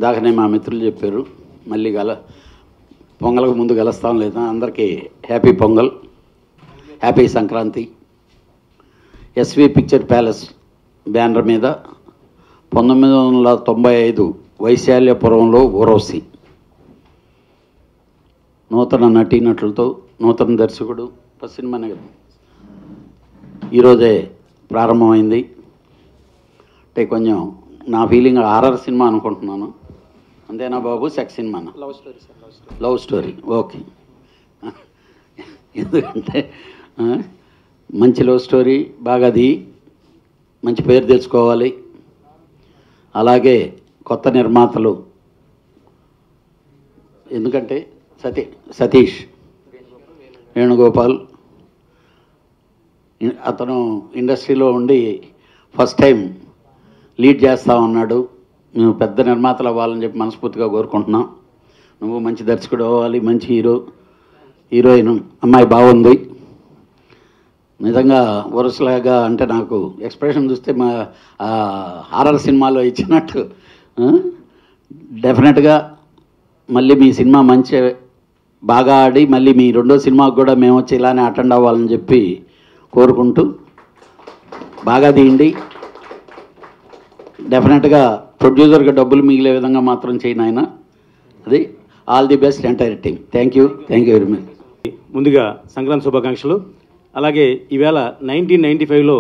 ఇందాకనే మా మిత్రులు చెప్పారు మళ్ళీ గల పొంగల్కి ముందు గెలుస్తాం లేదా అందరికీ happy Pongal happy Sankranti SV picture palace banner మీద పంతొమ్మిది వందల తొంభై ఐదు వైశాల్యపురంలో ఊరవసి నూతన నటీనటులతో నూతన దర్శకుడు ఫస్ట్ సినిమానే కదా ఈరోజే ప్రారంభమైంది అంటే కొంచెం నా ఫీలింగ్ హారర్ సినిమా అనుకుంటున్నాను అంతేనా బాబు సెక్స్ సినిమానా love story sir love story love story okay ఎందుకంటే ఆ, మంచి లవ్ స్టోరీ బాగా అది మంచి పేరు తెచ్చుకోవాలి అలాగే కొత్త నిర్మాతలు ఎందుకంటే సతీ సతీష్ వేణుగోపాల్ ఇ- అతను ఇండస్ట్రీలో ఉండి ఫస్ట్ టైం లీడ్ చేస్తా ఉన్నాడు నువ్వు పెద్ద నిర్మాతలు అవ్వాలని చెప్పి మనస్ఫూర్తిగా కోరుకుంటున్నాం నువ్వు మంచి దర్శకుడు అవ్వాలి మంచి హీరో హీరోయిన్ అమ్మాయి బాగుంది నిజంగా వరుసలాగా అంటే నాకు ఎక్స్ప్రెషన్ చూస్తే మా హారర్ సినిమాలో ఇచ్చినట్టు డెఫినెట్గా మళ్ళీ మీ సినిమా మంచి బాగా ఆడి మళ్ళీ మీ రెండో సినిమాకు కూడా మేము వచ్చి ఇలానే అటెండ్ అవ్వాలని చెప్పి కోరుకుంటూ బాగా తీయండి డెఫినెట్గా ప్రొడ్యూసర్కి డబ్బులు మిగిలే విధంగా మాత్రం చేయను ఆయన అది all the best entire team thank you thank you very much ముందుగా సంక్రాంతి శుభాకాంక్షలు అలాగే ఈవేళ నైన్టీన్ నైంటీ ఫైవ్లో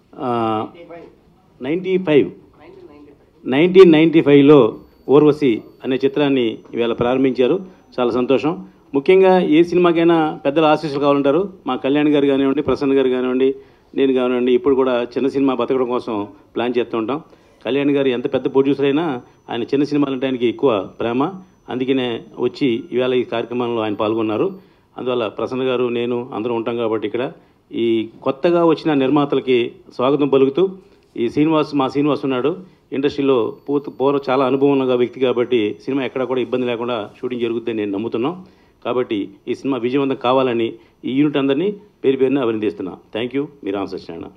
నైంటీ ఫైవ్ నైన్టీన్ నైంటీ ఫైవ్లో ఊర్వశి అనే చిత్రాన్ని ఈవేళ ప్రారంభించారు చాలా సంతోషం ముఖ్యంగా ఏ సినిమాకైనా పెద్దల ఆశీస్సులు కావాలంటారు మా కళ్యాణ్ గారు కానివ్వండి ప్రసన్న గారు కానివ్వండి నేను కానివ్వండి ఇప్పుడు కూడా చిన్న సినిమా బతకడం కోసం ప్లాన్ చేస్తూ ఉంటాం కళ్యాణ్ గారు ఎంత పెద్ద ప్రొడ్యూసర్ అయినా ఆయన చిన్న సినిమాలు అంటే ఆయనకి ఎక్కువ ప్రేమ అందుకనే వచ్చి ఈవేళ ఈ కార్యక్రమంలో ఆయన పాల్గొన్నారు అందువల్ల ప్రసన్న గారు నేను అందరం ఉంటాం కాబట్టి ఇక్కడ ఈ కొత్తగా వచ్చిన నిర్మాతలకి స్వాగతం పలుకుతూ ఈ శ్రీనివాస్ మా శ్రీనివాస్ ఉన్నాడు ఇండస్ట్రీలో పూత పూర్వ చాలా అనుభవం ఉన్న వ్యక్తి కాబట్టి సినిమా ఎక్కడ కూడా ఇబ్బంది లేకుండా షూటింగ్ జరుగుతుందని నేను నమ్ముతున్నాం కాబట్టి ఈ సినిమా విజయవంతం కావాలని ఈ యూనిట్ అందరినీ పేరు పేరున అభినందిస్తున్నా థ్యాంక్ యూ మీ రామ సత్యనారాయణ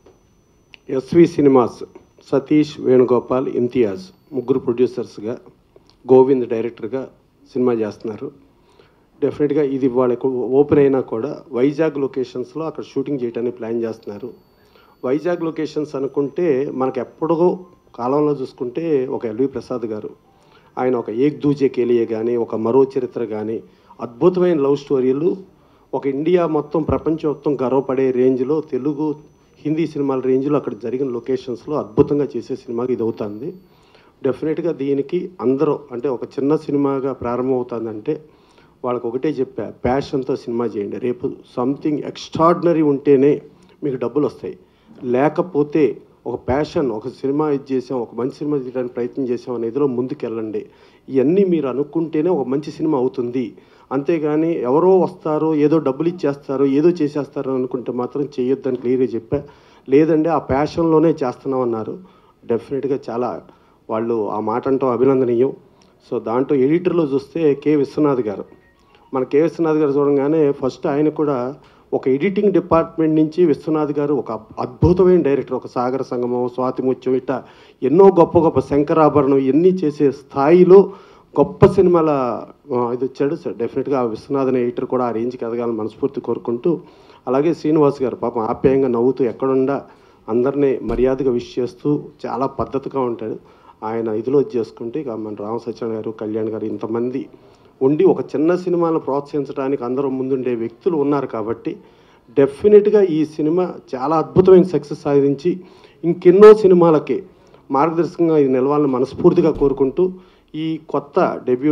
ఎస్వి సినిమాస్ సతీష్ వేణుగోపాల్ ఇంతియాజ్ ముగ్గురు ప్రొడ్యూసర్స్గా గోవింద్ డైరెక్టర్గా సినిమా చేస్తున్నారు డెఫినెట్గా ఇది వాళ్ళకు ఓపెన్ అయినా కూడా వైజాగ్ లొకేషన్స్లో అక్కడ షూటింగ్ చేయడానికి ప్లాన్ చేస్తున్నారు వైజాగ్ లొకేషన్స్ అనుకుంటే మనకు ఎప్పుడో కాలంలో చూసుకుంటే ఒక ఎల్వి ప్రసాద్ గారు ఆయన ఒక ఏక్ దూజే కేలియే కానీ ఒక మరో చరిత్ర కానీ అద్భుతమైన లవ్ స్టోరీలు ఒక ఇండియా మొత్తం ప్రపంచం మొత్తం గర్వపడే రేంజ్లో తెలుగు హిందీ సినిమాల రేంజ్లో అక్కడ జరిగిన లొకేషన్స్లో అద్భుతంగా చేసే సినిమాకి ఇది అవుతుంది డెఫినెట్గా దీనికి అందరూ అంటే ఒక చిన్న సినిమాగా ప్రారంభమవుతుందంటే వాళ్ళకి ఒకటే చెప్పా ప్యాషన్తో సినిమా చేయండి రేపు సంథింగ్ ఎక్స్ట్రాడినరీ ఉంటేనే మీకు డబ్బులు వస్తాయి లేకపోతే ఒక ప్యాషన్ ఒక సినిమా ఇది చేసాం ఒక మంచి సినిమా తీయడానికి ప్రయత్నం చేసాం అనే ఇదిలో ముందుకెళ్ళండి ఇవన్నీ మీరు అనుకుంటేనే ఒక మంచి సినిమా అవుతుంది అంతేగాని ఎవరో వస్తారో ఏదో డబ్బులు ఇచ్చేస్తారో ఏదో చేసేస్తారో అనుకుంటే మాత్రం చేయొద్దని క్లియర్గా చెప్పా లేదంటే ఆ ప్యాషన్లోనే చేస్తున్నామన్నారు డెఫినెట్గా చాలా వాళ్ళు ఆ మాట అంటాం అభినందనీయం సో దాంట్లో ఎడిటర్లో చూస్తే కె విశ్వనాథ్ గారు మన కె విశ్వనాథ్ గారు చూడంగానే ఫస్ట్ ఆయన కూడా ఒక ఎడిటింగ్ డిపార్ట్మెంట్ నుంచి విశ్వనాథ్ గారు ఒక అద్భుతమైన డైరెక్టర్ ఒక సాగర సంగమం స్వాతి ముత్యం ఇట్ట ఎన్నో గొప్ప గొప్ప శంకరాభరణం ఇవన్నీ చేసే స్థాయిలో గొప్ప సినిమాల ఆ, ఇది వచ్చాడు సార్ డెఫినెట్గా ఆ విశ్వనాథ్ అనే ఎడిటర్ కూడా ఆ రేంజ్కి ఎదగాలని మనస్ఫూర్తి కోరుకుంటూ అలాగే శ్రీనివాస్ గారు పాపం ఆప్యాయంగా నవ్వుతూ ఎక్కడుండా అందరినీ మర్యాదగా విష్ చేస్తూ చాలా పద్ధతిగా ఉంటాడు ఆయన ఇదిలో చేసుకుంటే ఇక మన రామ సత్యనారాయణ గారు కళ్యాణ్ గారు ఇంతమంది ఉండి ఒక చిన్న సినిమాను ప్రోత్సహించడానికి అందరూ ముందుండే వ్యక్తులు ఉన్నారు కాబట్టి డెఫినెట్గా ఈ సినిమా చాలా అద్భుతమైన సక్సెస్ సాధించి ఇంకెన్నో సినిమాలకి మార్గదర్శకంగా ఇది నిలవాలని మనస్ఫూర్తిగా కోరుకుంటూ ఈ కొత్త డెబ్యూ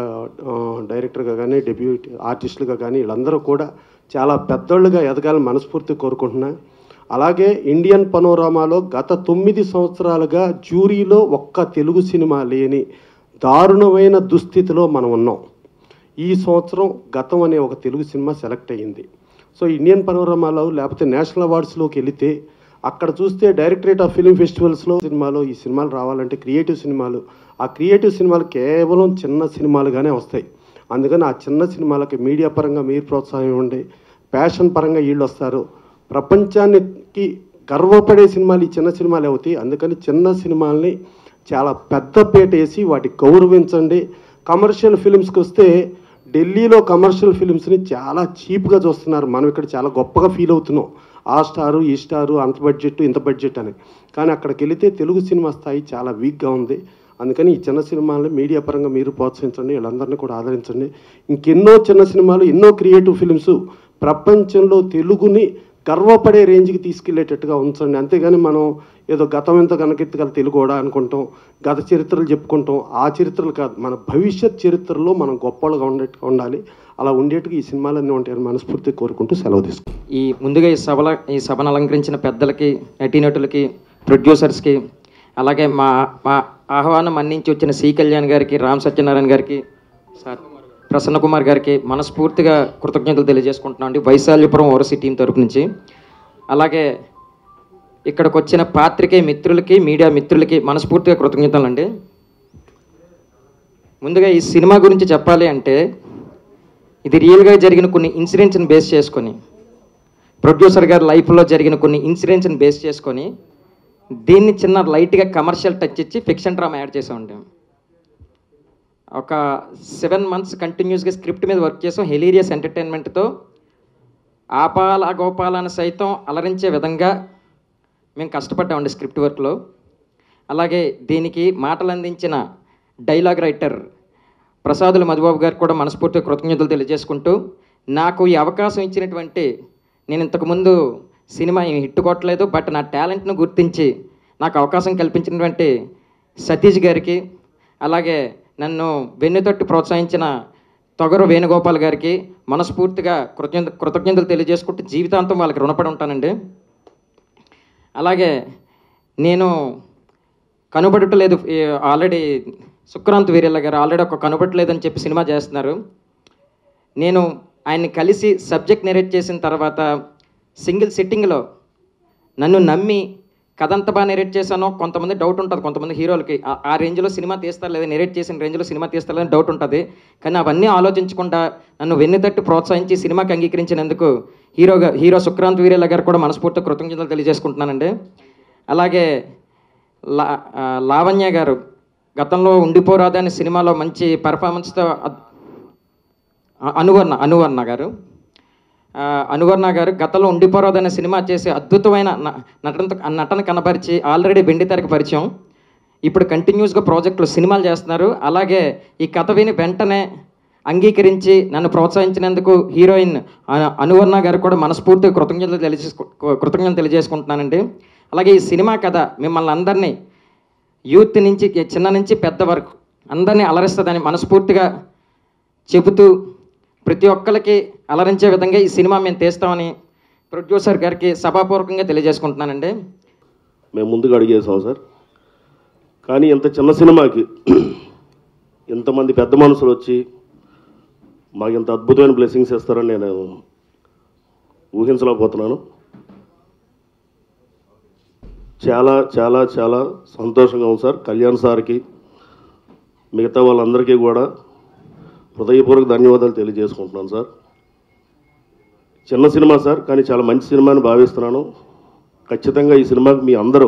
డైరెక్టర్గా కానీ డెబ్యూ ఆర్టిస్టులుగా కానీ వీళ్ళందరూ కూడా చాలా పెద్దోళ్ళుగా ఎదగాలని మనస్ఫూర్తిగా కోరుకుంటున్నా అలాగే ఇండియన్ పనోరామాలో గత తొమ్మిది సంవత్సరాలుగా జ్యూరీలో ఒక్క తెలుగు సినిమా లేని దారుణమైన దుస్థితిలో మనం ఉన్నాం ఈ సంవత్సరం గతం అనే ఒక తెలుగు సినిమా సెలెక్ట్ అయ్యింది సో ఇండియన్ పనోరమాలో లేకపోతే నేషనల్ అవార్డ్స్లోకి వెళితే అక్కడ చూస్తే డైరెక్టరేట్ ఆఫ్ ఫిలిం ఫెస్టివల్స్లో సినిమాలో ఈ సినిమాలు రావాలంటే క్రియేటివ్ సినిమాలు ఆ క్రియేటివ్ సినిమాలు కేవలం చిన్న సినిమాలుగానే వస్తాయి అందుకని ఆ చిన్న సినిమాలకి మీడియా పరంగా మీరు ప్రోత్సాహం ఇవ్వండి ప్యాషన్ పరంగా వీళ్ళు వస్తారు ప్రపంచానికి గర్వపడే సినిమాలు ఈ చిన్న సినిమాలు అవుతాయి అందుకని చిన్న సినిమాల్ని చాలా పెద్ద పీట వేసి వాటికి గౌరవించండి కమర్షియల్ ఫిలిమ్స్కి వస్తే ఢిల్లీలో కమర్షియల్ ఫిలిమ్స్ని చాలా చీప్గా చూస్తున్నారు మనం ఇక్కడ చాలా గొప్పగా ఫీల్ అవుతున్నాం ఆ స్టారు ఈ స్టారు అంత బడ్జెట్ ఇంత బడ్జెట్ అని కానీ అక్కడికి వెళితే తెలుగు సినిమా స్థాయి చాలా వీక్గా ఉంది అందుకని ఈ చిన్న సినిమాలని మీడియా పరంగా మీరు ప్రోత్సహించండి వీళ్ళందరినీ కూడా ఆదరించండి ఇంకెన్నో చిన్న సినిమాలు ఎన్నో క్రియేటివ్ ఫిలిమ్స్ ప్రపంచంలో తెలుగుని గర్వపడే రేంజ్కి తీసుకెళ్లేటట్టుగా ఉంచండి అంతేగాని మనం ఏదో గతం ఎంత గనకెత్తుగల తెలుగోడా అనుకుంటాం గత చరిత్రలు చెప్పుకుంటాం ఆ చరిత్రలు కాదు మన భవిష్యత్ చరిత్రలో మనం గొప్పలుగా ఉండేట్టుగా ఉండాలి అలా ఉండేట్టుగా ఈ సినిమాలన్నీ ఉంటాయని మనస్ఫూర్తిగా కోరుకుంటూ సెలవు తీసుకుంటాం ఈ ముందుగా ఈ సభల ఈ సభను అలంకరించిన పెద్దలకి నటీనటులకి ప్రొడ్యూసర్స్కి అలాగే మా మా ఆహ్వానం మన్నించి వచ్చిన సి కళ్యాణ్ గారికి రామ్ సత్యనారాయణ గారికి సార్ ప్రసన్న కుమార్ గారికి మనస్ఫూర్తిగా కృతజ్ఞతలు తెలియజేసుకుంటున్నాం అండి వైశాల్యపురం ఓరసి టీం తరపు నుంచి అలాగే ఇక్కడికి వచ్చిన పాత్రికే మిత్రులకి మీడియా మిత్రులకి మనస్ఫూర్తిగా కృతజ్ఞతలు అండి ముందుగా ఈ సినిమా గురించి చెప్పాలి అంటే ఇది రియల్గా జరిగిన కొన్ని ఇన్సిడెంట్స్ని బేస్ చేసుకొని ప్రొడ్యూసర్ గారి లైఫ్లో జరిగిన కొన్ని ఇన్సిడెంట్స్ని బేస్ చేసుకొని దీన్ని చిన్న లైట్గా కమర్షియల్ టచ్ ఇచ్చి ఫిక్షన్ డ్రామా యాడ్ చేసామండి ఒక సెవెన్ మంత్స్ కంటిన్యూస్గా స్క్రిప్ట్ మీద వర్క్ చేసాం హెలీరియస్ ఎంటర్టైన్మెంట్తో ఆపాల గోపాలను సైతం అలరించే విధంగా మేము కష్టపడ్డామండి స్క్రిప్ట్ వర్క్లో అలాగే దీనికి మాటలు అందించిన డైలాగ్ రైటర్ ప్రసాదుల మధుబాబు గారికి కూడా మనస్ఫూర్తిగా కృతజ్ఞతలు తెలియజేసుకుంటూ నాకు ఈ అవకాశం ఇచ్చినటువంటి నేను ఇంతకుముందు సినిమా ఏమి హిట్ కొట్టలేదు బట్ నా టాలెంట్ను గుర్తించి నాకు అవకాశం కల్పించినటువంటి సతీష్ గారికి అలాగే నన్ను వెన్నుతట్టి ప్రోత్సహించిన తొగరు వేణుగోపాల్ గారికి మనస్ఫూర్తిగా కృతజ్ఞత కృతజ్ఞతలు తెలియజేసుకుంటూ జీవితాంతం వాళ్ళకి రుణపడి ఉంటానండి అలాగే నేను కనబడట్లేదు ఆల్రెడీ సుక్రాంత్ వీరెల్ల గారు ఆల్రెడీ ఒక కనబడట్లేదని చెప్పి సినిమా చేస్తున్నారు నేను ఆయన్ని కలిసి సబ్జెక్ట్ నెరేట్ చేసిన తర్వాత సింగిల్ సిట్టింగ్లో నన్ను నమ్మి కథ అంత బాగా నెరేట్ చేశానో కొంతమంది డౌట్ ఉంటుంది కొంతమంది హీరోలకి ఆ- ఆ రేంజ్లో సినిమా తీస్తారు లేదా నెరేట్ చేసిన రేంజ్లో సినిమా తీస్తారు లేదని డౌట్ ఉంటుంది కానీ అవన్నీ ఆలోచించకుండా నన్ను వెన్నుతట్టు ప్రోత్సహించి సినిమాకి అంగీకరించినందుకు హీరోగా హీరో సుక్రాంత్ వీరేల గారు కూడా మనస్ఫూర్తి కృతజ్ఞతలు తెలియజేసుకుంటున్నానండి అలాగే లా ఆ, లావణ్య గారు గతంలో ఉండిపోరాదా అనే సినిమాలో మంచి పెర్ఫార్మెన్స్తో అద్- అ- అనువర్ణ అనువర్ణ గారు ఆ, అనువర్ణ గారు గతంలో ఉండిపోరాదు అనే సినిమా చేసి అద్భుతమైన న- నటనతో నటన కనపరిచి ఆల్రెడీ బెండి తెరకు పరిచయం ఇప్పుడు కంటిన్యూస్గా ప్రాజెక్టులు సినిమాలు చేస్తున్నారు అలాగే ఈ కథ విని వెంటనే అంగీకరించి నన్ను ప్రోత్సహించినందుకు హీరోయిన్ అను- అనువర్ణ గారు కూడా మనస్ఫూర్తిగా కృతజ్ఞతలు తెలియజేసుకు కృతజ్ఞతలు తెలియజేసుకుంటున్నానండి అలాగే ఈ సినిమా కథ మిమ్మల్ని అందరినీ యూత్ నుంచి చిన్న నుంచి పెద్ద వరకు అందరినీ అలరిస్తుందని మనస్ఫూర్తిగా చెబుతూ ప్రతి ఒక్కరికి అలరించే విధంగా ఈ సినిమా మేము తీస్తామని ప్రొడ్యూసర్ గారికి సభాపూర్వకంగా తెలియజేసుకుంటున్నానండి మేము ముందుగా అడిగేసాం సార్ కానీ ఇంత చిన్న సినిమాకి ఇంతమంది పెద్ద మనుషులు వచ్చి మాకు ఇంత అద్భుతమైన బ్లెస్సింగ్స్ ఇస్తారని నేను ఊహించలేకపోతున్నాను చాలా చాలా చాలా సంతోషంగా ఉంది సార్ కళ్యాణ్ సార్కి మిగతా వాళ్ళందరికీ కూడా హృదయపూర్వక ధన్యవాదాలు తెలియజేసుకుంటున్నాను సార్ చిన్న సినిమా సార్ కానీ చాలా మంచి సినిమా అని భావిస్తున్నాను ఖచ్చితంగా ఈ సినిమాకి మీ అందరూ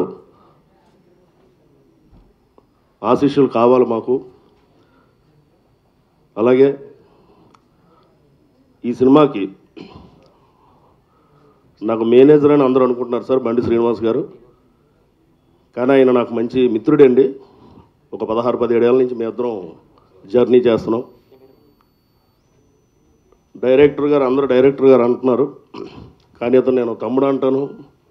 ఆశీస్సులు కావాలి మాకు అలాగే ఈ సినిమాకి నాకు మేనేజర్ అని అందరూ అనుకుంటున్నారు సార్ బండి శ్రీనివాస్ గారు కానీ ఆయన నాకు మంచి మిత్రుడండి ఒక పదహారు పదిహేడేళ్ళ నుంచి మేము ఇద్దరం జర్నీ చేస్తున్నాం డైరెక్టర్ గారు అందరూ డైరెక్టర్ గారు అంటున్నారు కానీ అతను నేను తమ్ముడు అంటాను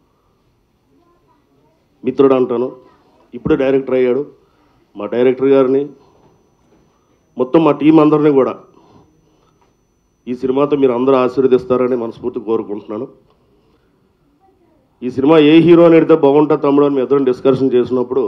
మిత్రుడు అంటాను ఇప్పుడు డైరెక్టర్ అయ్యాడు మా డైరెక్టర్ గారిని మొత్తం మా టీం అందరినీ కూడా ఈ సినిమాతో మీరు అందరూ ఆశీర్వదిస్తారని మనస్ఫూర్తి కోరుకుంటున్నాను ఈ సినిమా ఏ హీరో అని అడిగితే బాగుంటుంది తమ్ముడు అని మీ ఇద్దరం డిస్కషన్ చేసినప్పుడు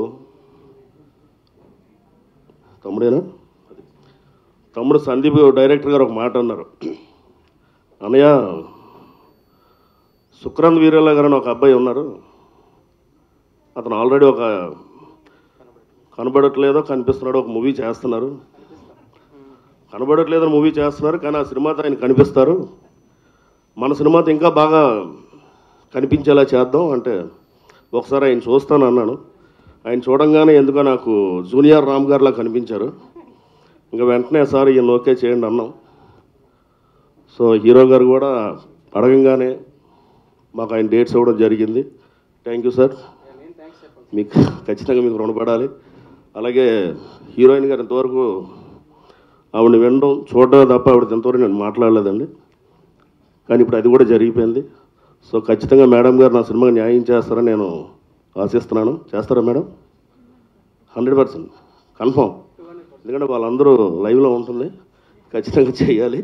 తమ్ముడేనా అది. తమ్ముడు సందీప్ డైరెక్టర్ గారు ఒక మాట అన్నారు అన్నయ్య సుక్రాంత్ వీరల్ల గారు అని ఒక అబ్బాయి ఉన్నారు అతను ఆల్రెడీ ఒక కనబడట్లేదో కనిపిస్తున్నాడో ఒక మూవీ చేస్తున్నారు కనబడట్లేదో మూవీ చేస్తున్నారు కానీ ఆ సినిమాతో ఆయన కనిపిస్తారు మన సినిమాతో ఇంకా బాగా కనిపించేలా చేద్దాం అంటే ఒకసారి ఆయన చూస్తాను అన్నాను ఆయన చూడంగానే ఎందుకో నాకు జూనియర్ రామ్ గారిలా కనిపించారు ఇంకా వెంటనే సార్ ఈయన ఓకే చేయండి అన్నాం సో హీరో గారు కూడా అడగంగానే మాకు ఆయన డేట్స్ ఇవ్వడం జరిగింది థ్యాంక్ యూ సార్ మీకు ఖచ్చితంగా మీకు రుణపడాలి అలాగే హీరోయిన్ గారు ఇంతవరకు ఆవిడని వినడం చూడడం తప్ప ఆవిడ ఇంతవరకు నేను మాట్లాడలేదండి కానీ ఇప్పుడు అది కూడా జరిగిపోయింది సో ఖచ్చితంగా మేడం గారు నా సినిమాకి న్యాయం చేస్తారని నేను ఆశిస్తున్నాను చేస్తారా మేడం హండ్రెడ్ పర్సెంట్ కన్ఫామ్ ఎందుకంటే వాళ్ళందరూ లైవ్లో ఉంటుంది ఖచ్చితంగా చేయాలి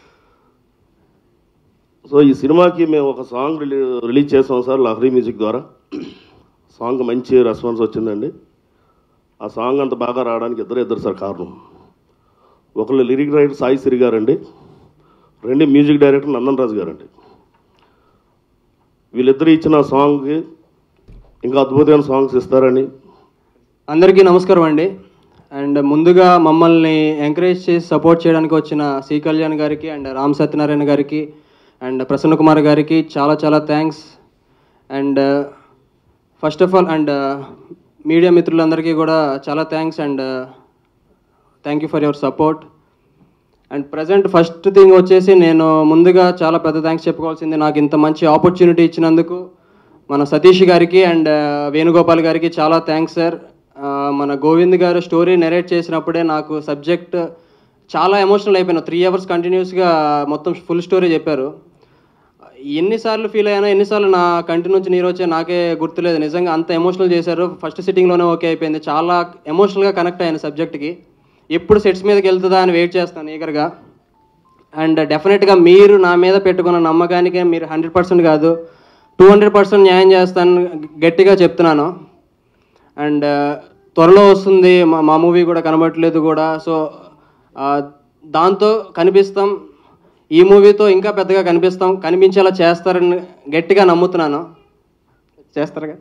సో ఈ సినిమాకి మేము ఒక సాంగ్ రిలీ రిలీజ్ చేసాం సార్ లహరీ మ్యూజిక్ ద్వారా సాంగ్ మంచి రెస్పాన్స్ వచ్చిందండి ఆ సాంగ్ అంత బాగా రావడానికి ఇద్దరు ఇద్దరు సార్ కారణం ఒకళ్ళు లిరిక్ రైటర్ సాయి సిరి గారండి రెండు మ్యూజిక్ డైరెక్టర్ నందన్ రాజు గారండి వీళ్ళిద్దరు ఇచ్చిన సాంగ్కి ఇంకా అద్భుతమైన సాంగ్స్ ఇస్తారని అందరికీ నమస్కారం అండి అండ్ ముందుగా మమ్మల్ని ఎంకరేజ్ చేసి సపోర్ట్ చేయడానికి వచ్చిన సి కళ్యాణ్ గారికి అండ్ రామ్ సత్యనారాయణ గారికి అండ్ ప్రసన్న కుమార్ గారికి చాలా చాలా thanks and first of all and media మిత్రులందరికీ కూడా చాలా thanks and thank you for your support and present first thing వచ్చేసి నేను ముందుగా చాలా పెద్ద థ్యాంక్స్ చెప్పుకోవాల్సింది నాకు ఇంత మంచి ఆపర్చునిటీ ఇచ్చినందుకు మన సతీష్ గారికి అండ్ వేణుగోపాల్ గారికి చాలా థ్యాంక్స్ సార్ మన గోవింద్ గారు స్టోరీ నెరేట్ చేసినప్పుడే నాకు సబ్జెక్ట్ చాలా ఎమోషనల్ అయిపోయాను త్రీ అవర్స్ కంటిన్యూస్గా మొత్తం ఫుల్ స్టోరీ చెప్పారు ఎన్నిసార్లు ఫీల్ అయ్యానో ఎన్నిసార్లు నా కంటి నుంచి నీరు వచ్చే నాకే గుర్తులేదు నిజంగా అంత ఎమోషనల్ చేశారు ఫస్ట్ సిట్టింగ్లోనే ఓకే అయిపోయింది చాలా ఎమోషనల్గా కనెక్ట్ అయ్యాను సబ్జెక్ట్కి ఎప్పుడు సెట్స్ మీదకి వెళ్తుందా అని వెయిట్ చేస్తాను ఈగర్గా అండ్ డెఫినెట్గా మీరు నా మీద పెట్టుకున్న నమ్మకానికి మీరు హండ్రెడ్ పర్సెంట్ కాదు టూ హండ్రెడ్ పర్సెంట్ న్యాయం చేస్తాను గట్టిగా చెప్తున్నాను అండ్ త్వరలో వస్తుంది మా మా మూవీ కూడా కనబడట్లేదు కూడా సో దాంతో కనిపిస్తాం ఈ మూవీతో ఇంకా పెద్దగా కనిపిస్తాం కనిపించేలా చేస్తారని గట్టిగా నమ్ముతున్నాను చేస్తారుగా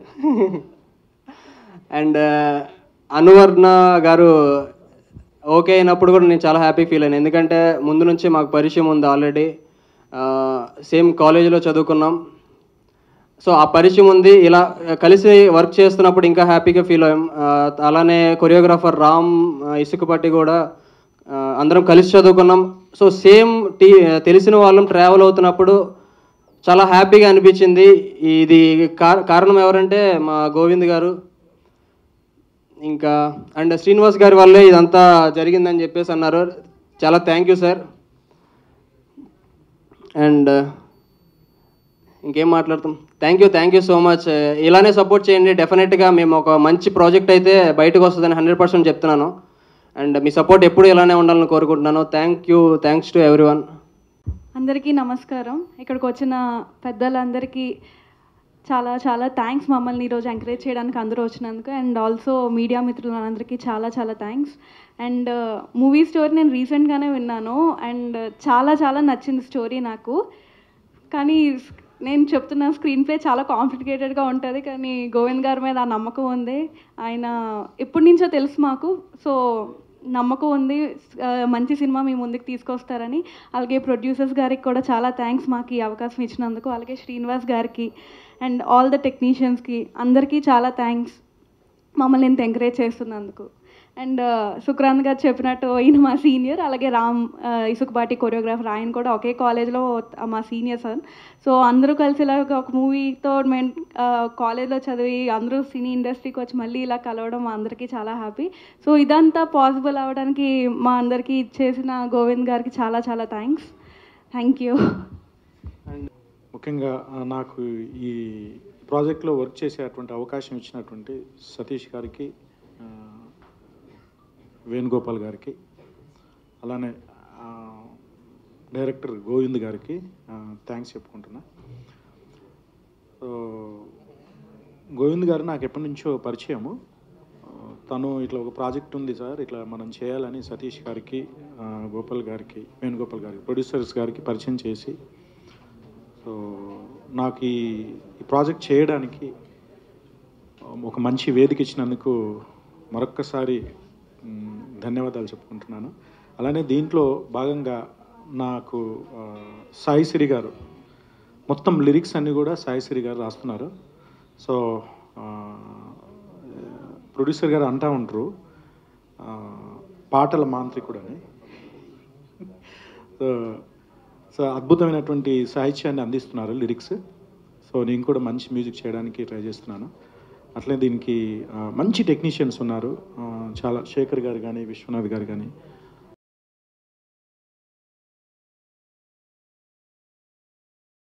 అండ్ అనువర్ణ గారు ఓకే అయినప్పుడు కూడా నేను చాలా హ్యాపీ ఫీల్ అయ్యాను ఎందుకంటే ముందు నుంచి మాకు పరిచయం ఉంది ఆల్రెడీ సేమ్ కాలేజీలో చదువుకున్నాం సో ఆ పరిచయం ఉంది ఇలా కలిసి వర్క్ చేస్తున్నప్పుడు ఇంకా హ్యాపీగా ఫీల్ అయ్యాం ఆ, అలానే కొరియోగ్రాఫర్ రామ్ ఆ, ఇసుకపట్టి కూడా ఆ, అందరం కలిసి చదువుకున్నాం సో సేమ్ టీ తెలిసిన వాళ్ళం ట్రావెల్ అవుతున్నప్పుడు చాలా హ్యాపీగా అనిపించింది ఇది కా- కారణం ఎవరంటే మా గోవింద్ గారు ఇంకా అండ్ శ్రీనివాస్ గారి వల్లే ఇదంతా జరిగిందని చెప్పేసి అన్నారు చాలా థ్యాంక్ యూ సార్ అండ్ ఇంకేం మాట్లాడతాం thank you thank you so much ఇలానే సపోర్ట్ చేయండి డెఫినెట్గా మేము ఒక మంచి ప్రాజెక్ట్ అయితే బయటకు వస్తుందని హండ్రెడ్ పర్సెంట్ చెప్తున్నాను అండ్ మీ సపోర్ట్ ఎప్పుడు ఇలానే ఉండాలని కోరుకుంటున్నాను thank you thanks to everyone అందరికీ నమస్కారం ఇక్కడికి వచ్చిన పెద్దలందరికీ చాలా చాలా థ్యాంక్స్ మమ్మల్ని ఈరోజు ఎంకరేజ్ చేయడానికి అందరూ వచ్చినందుకు అండ్ ఆల్సో మీడియా మిత్రులందరికీ చాలా చాలా థ్యాంక్స్ అండ్ మూవీ స్టోరీ నేను రీసెంట్గానే విన్నాను అండ్ చాలా చాలా నచ్చింది స్టోరీ నాకు కానీ నేను చెప్తున్న స్క్రీన్ ప్లే చాలా కాంప్లికేటెడ్గా ఉంటుంది కానీ గోవింద్ గారి మీద ఆ నమ్మకం ఉంది ఆయన ఎప్పటి నుంచో తెలుసు మాకు సో నమ్మకం ఉంది ఆ, మంచి సినిమా మీ ముందుకు తీసుకొస్తారని అలాగే ప్రొడ్యూసర్స్ గారికి కూడా చాలా థ్యాంక్స్ మాకు ఈ అవకాశం ఇచ్చినందుకు అలాగే శ్రీనివాస్ గారికి అండ్ ఆల్ ద టెక్నీషియన్స్కి అందరికీ చాలా థ్యాంక్స్ మమ్మల్ని ఇంత ఎంకరేజ్ చేస్తున్నందుకు అండ్ సుక్రాంత్ గారు చెప్పినట్టు ఈయన మా సీనియర్ అలాగే రామ్ ఆ, ఇసుకపాటి కొరియోగ్రాఫర్ ఆయన కూడా ఒకే కాలేజ్లో మా సీనియర్ సార్ సో అందరూ కలిసి ఇలా ఒక మూవీతో మేము కాలేజ్లో చదివి అందరూ సినీ ఇండస్ట్రీకి వచ్చి మళ్ళీ ఇలా కలవడం మా అందరికీ చాలా హ్యాపీ సో ఇదంతా పాసిబుల్ అవ్వడానికి మా అందరికీ చేసిన గోవింద్ గారికి చాలా చాలా థ్యాంక్స్ థ్యాంక్ యూ ముఖ్యంగా ఆ, నాకు ఈ ప్రాజెక్ట్లో వర్క్ చేసేటువంటి అవకాశం ఇచ్చినటువంటి సతీష్ గారికి ఆ, వేణుగోపాల్ గారికి అలానే ఆ, డైరెక్టర్ గోవింద్ గారికి థ్యాంక్స్ చెప్పుకుంటున్నా సో గోవింద్ గారు నాకు ఎప్పటి నుంచో పరిచయము ఆ, తను ఇట్లా ఒక ప్రాజెక్ట్ ఉంది సార్ ఇట్లా మనం చేయాలని సతీష్ గారికి ఆ, గోపాల్ గారికి వేణుగోపాల్ గారికి ప్రొడ్యూసర్స్ గారికి పరిచయం చేసి సో నాకు ఈ ఈ ప్రాజెక్ట్ చేయడానికి ఒక మంచి వేదిక ఇచ్చినందుకు మరొక్కసారి మ్, ధన్యవాదాలు చెప్పుకుంటున్నాను అలానే దీంట్లో భాగంగా నాకు ఆ, సాయి సిరి గారు మొత్తం లిరిక్స్ అన్నీ కూడా సాయి సిరి గారు రాస్తున్నారు సో ఆ, ప్రొడ్యూసర్ గారు అంటా ఉంటారు ఆ, పాటల మాంత్రికుడు అని సో సో అద్భుతమైనటువంటి సాహిత్యాన్ని అందిస్తున్నారు లిరిక్స్ సో నేను కూడా మంచి మ్యూజిక్ చేయడానికి ట్రై చేస్తున్నాను అట్లే దీనికి ఆ, మంచి టెక్నీషియన్స్ ఉన్నారు ఆ, చాలా శేఖర్ గారు కానీ విశ్వనాథ్ గారు కానీ